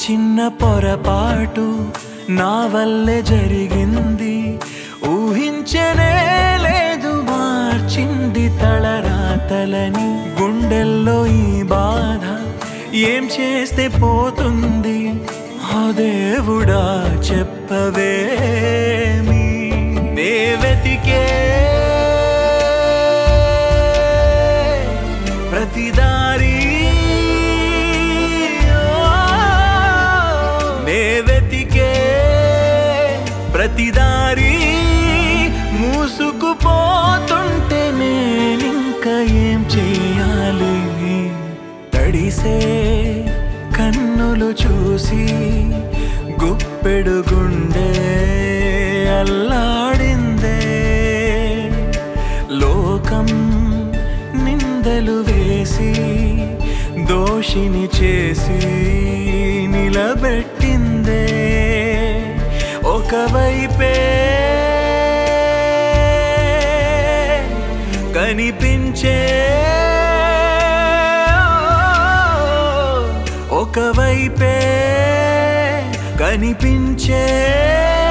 చిన్న పొరపాటు నా వల్లే జరిగింది ఊహించనే లేదు మార్చింది తలరాతలని గుండెల్లో ఈ బాధ ఏం చేస్తే పోతుంది ఆ దేవుడా చెప్పవేమి నే వెతికే ప్రతిదారి నే వెతికే ప్రతిదారి మూసుకుపోతుంటే నేనింక ఏం చేయాలి తడిసే కన్నులు చూసి గుప్పెడు గుండె అల్లాడిందే లోకం నిందలు వేసి దోషిని చేసి నిలబెట్టిందే ఒకవైపే కనిపించే ఒకవైపే కనిపించే